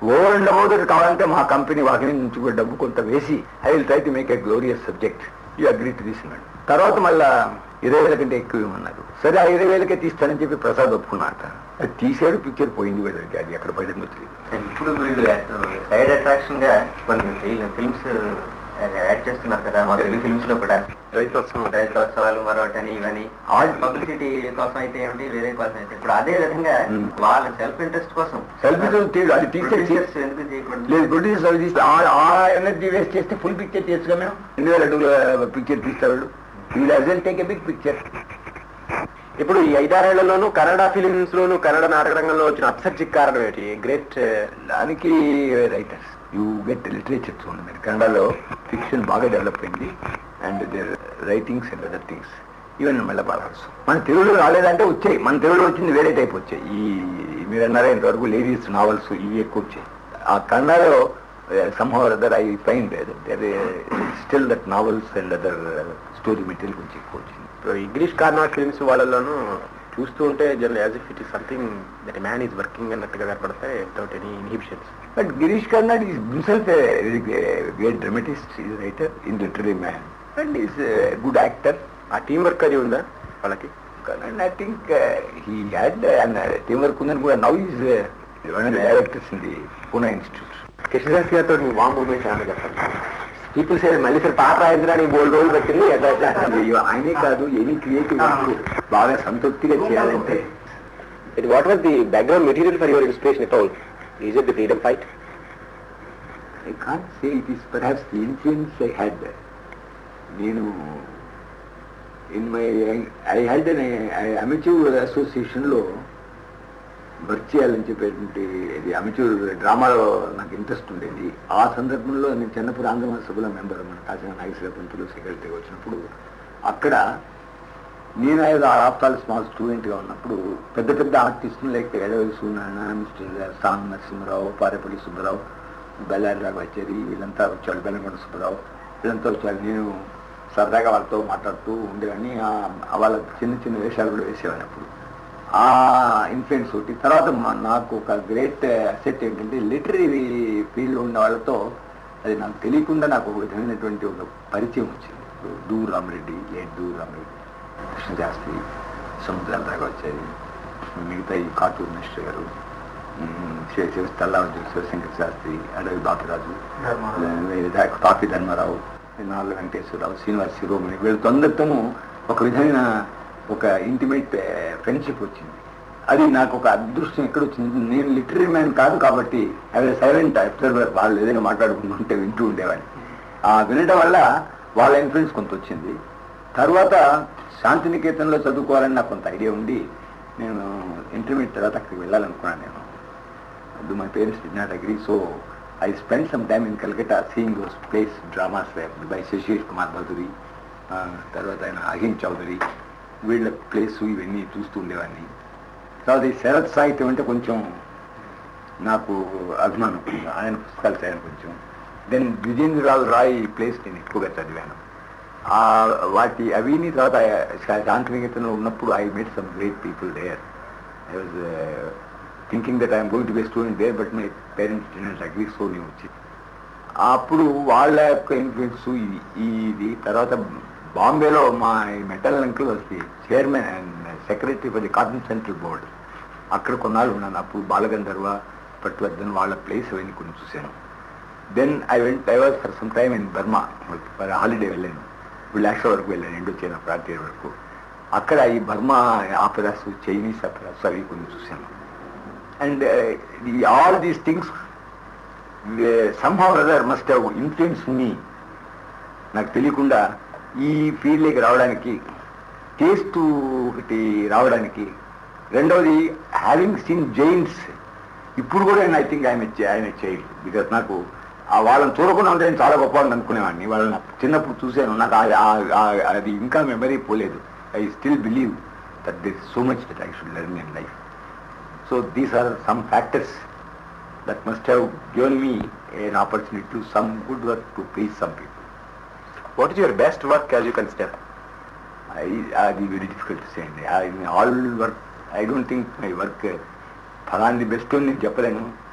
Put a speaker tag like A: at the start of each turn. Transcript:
A: Over and about that కావాలంటే మా company వాకి నుంచి కూడా డబ్బు కొంత వేసి I will try to make a glorious subject you agree to this madam తర్వాత మళ్ళా ఇరవై వేల కంటే ఎక్కువ ఇవ్వమన్నారు సరే ఆ ఇరవై వేలకే తీస్తానని చెప్పి ప్రసాద్ ఒప్పుకున్నట అది తీసాడు పిక్చర్ పోయింది వీళ్ళకి అది ఎక్కడ పడిందో తెలియదు
B: ఇప్పుడు వీళ్ళు సైడ్ అట్రాక్షన్ గా కొన్ని ఫిల్మ్స్ యాడ్ చేస్తున్నారు కదా మా తెలుగు ఫిల్మ్స్ లో కూడా
A: రైతోత్సవం
B: రైతోత్సవాలు మరొకటని ఇవని ఆల్ పబ్లిసిటీ కోసం అయితే ఏమిటి వేరే కోసం అయితే ఇప్పుడు అదే విధంగా
A: Hmm.
B: వాళ్ళ సెల్ఫ్ ఇంట్రెస్ట్ కోసం
A: సెల్ఫీ తీయడు అది తీసేసి
B: Producers ఎందుకు చేయకూడదు
A: లేదు ప్రొడ్యూసర్ అవి తీస్తే ఆ- ఆ ఎనర్జీ వేస్ట్ చేస్తే ఫుల్ పిక్చర్ తీయచ్చుగా మేము రెండు వేల అడుగుల పిక్చర్ తీస్తాడు వీళ్ళు అజల్ టేక్ ఎ బిగ్ పిక్చర్
C: ఇప్పుడు ఈ ఐదారేళ్లలోనూ కన్నడ ఫిలిమ్స్ లోను కన్నడ నాటక రంగంలో వచ్చిన అప్సెట్ కారణం ఏంటి గ్రేట్
A: దానికి రైటర్స్ యూ గెట్ లిటరేచర్ చూడండి మీరు కన్నడలో ఫిక్షన్ బాగా డెవలప్ అయింది and there writings and other things even మళ్ళీ పాడాల్సి మన తెలుగులో రాలేదంటే వచ్చాయి మన తెలుగులో వచ్చింది వేరే టైప్ వచ్చాయి ఈ మీరు అన్నారా ఇంతవరకు లేడీస్ నావల్స్ ఇవి ఎక్కువ వచ్చాయి ఆ కన్నడలో somehow other I find there still that novels and other story material కొంచెం ఎక్కువ వచ్చింది
C: ఇంగ్లీష్ కన్నడ ఫిలిమ్స్ వాళ్ళలోనూ చూస్తూ ఉంటే general as if it is something that man is working అన్నట్టుగా కనపడతాయి without any inhibitions
A: But Girish Karnad is himself a very great great dramatist, he is a writer, in literary man, and is a good actor.
C: ఆ team work అది ఉందా వాళ్ళకి
A: And I think uh, he had uh, and uh, teamwork Kundan Kuda now he is uh, one of the directors in the Pune Institute.
C: Krishnadas గారితో నీ వామ్ moment ఏమన్నా చెప్పండి people say మళ్ళీ sir పాట రాయించడానికి మూడు రోజులు పెట్టింది ఎట్లా ఎట్లా
A: అయ్యో, ఆయనే కాదు ఎనీ క్రియేటివ్ బాగా సంతృప్తిగా చేయాలంటే
C: It, what was the background material for your inspiration at all? Is it the freedom fight?
A: I can't say it is perhaps the influence I had నేను in my I had an amateur అసోసియేషన్లో work చేయాలని చెప్పేటువంటి ఇది amateur డ్రామాలో నాకు interest ఉండేది ఆ సందర్భంలో నేను చిన్నప్పుడు ఆంధ్ర సభలో మెంబర్ మన కాసిన నాగేశ్వర పంతులు సెక్రటరీ వచ్చినప్పుడు అక్కడ నేను ఐదు ఆఫ్టాల్ స్మాల్ స్టూడెంట్గా ఉన్నప్పుడు పెద్ద పెద్ద ఆర్టిస్టులు లైక్ ఎడవల్లి సూర్యనారాయణ మిస్టర్ సాంగ్ నరసింహరావు పారేపల్లి సుబ్బారావు బెల్లారి రాఘవాచారి వీళ్ళంతా వచ్చాడు బెల్లంకొండ సుబ్బారావు వీళ్ళంతా వచ్చారు నేను సరదాగా వాళ్ళతో మాట్లాడుతూ ఉండేవాడిని ఆ- వాళ్ళ చిన్న చిన్న వేషాలు కూడా వేసేవాడిని అప్పుడు ఆ ఇన్ఫ్లుయెన్స్ ఒకటి తర్వాత మా- నాకు ఒక గ్రేట్ అసెట్ ఏంటంటే లిటరీ ఫీల్డ్లో ఉన్న వాళ్ళతో అది నాకు తెలియకుండా నాకు ఒక విధమైనటువంటి ఒక పరిచయం వచ్చింది ఇప్పుడు దూ రామరెడ్డి లేట్ దూ రామరెడ్డి కృష్ణశాస్త్రి సముద్రాల దాకా వచ్చాయి మిగతా ఈ కాటూరు మిస్టర్ గారు తల్లావతి శివశంకర్ శాస్త్రి అడవి బాపిరాజు తాపి ధర్మారావు నాలుగు వెంకటేశ్వరరావు శ్రీనివాస్ శిరోమణి వీళ్ళతో అందరితోనూ ఒక విధమైన ఒక ఇంటిమేట్ ఫ్రెండ్షిప్ వచ్చింది అది నాకు ఒక అదృష్టం ఎక్కడ వచ్చింది నేను లిటరీ మ్యాన్ కాదు కాబట్టి అవి సైలెంట్ అబ్జర్వర్ వాళ్ళు ఏదైనా మాట్లాడుకుంటుంటే వింటూ ఉండేవాడిని ఆ వినడం వల్ల వాళ్ళ ఇన్ఫ్లుయెన్స్ కొంత వచ్చింది తర్వాత శాంతినికేతన్లో చదువుకోవాలని నాకు కొంత ఐడియా ఉండి నేను ఇంటర్మీడియట్ తర్వాత అక్కడికి వెళ్ళాలనుకున్నాను నేను do my parents did not agree, so I spent some time in Calcutta seeing those plays, dramas there by Shashish Kumar Baduri, uh, తర్వాత ఆయన అహిం చౌదరి వీళ్ళ ప్లేస్ ఇవన్నీ చూస్తూ ఉండేవాడిని తర్వాత ఈ శరత్ సాహిత్యం అంటే కొంచెం నాకు అభిమానం ఆయన పుస్తకాలు చదివాను కొంచెం దెన్ విజేంద్రరావు రాయ్ ప్లేస్ నేను ఎక్కువగా చదివాను ఆ వాటి అవిని తర్వాత శాంతినికేతన్లో ఉన్నప్పుడు I made some great people there I was thinking that I'm going to be student there but my parents didn't agree so నేను వచ్చి అప్పుడు వాళ్ళ యొక్క ఇన్ఫ్లుయెన్స్ ఇది తర్వాత బాంబేలో మా మెటల్ అంకుల్ వస్తే chairman and secretary for the cotton central board అక్కడ కొన్నాళ్ళు ఉన్నాను అప్పుడు బాలగంధర్వ పట్టువర్ధన్ వాళ్ళ ప్లేస్ అవన్నీ కొన్ని చూశాను then I went I was for some time in Burma for holiday వెళ్ళాను విలాక్ష వరకు వెళ్ళాను ఎండు చైనా ప్రాంతీయ వరకు అక్కడ ఈ బర్మా ఆపరాసు చైనీస్ ఆపరాసు అవి కొన్ని చూశాను and all these things somehow other must have influence me నాకు తెలియకుండా ఈ ఫీల్డ్లోకి రావడానికి టేస్ట్ ఒకటి రావడానికి రెండవది హ్యావింగ్ సీన్ జైన్స్ ఇప్పుడు కూడా ఐ థింక్ ఆయన ఆయన చైల్డ్ బికాస్ నాకు ఆ వాళ్ళని చూడకుండా ఉంటే నేను చాలా గొప్పవాడిని అనుకునేవాడిని వాళ్ళని చిన్నప్పుడు చూశాను నాకు ఆ- ఆ- ఆ- అది ఇంకా మెమరీ పోలేదు I still believe that this so much that I should learn in life so these are some factors that must have given me an opportunity to some good work to please some people.
C: What is your best work as you consider?
A: I, అది very difficult to say అండి all work I don't think my work ఫలాంది best అని నేను చెప్పలేను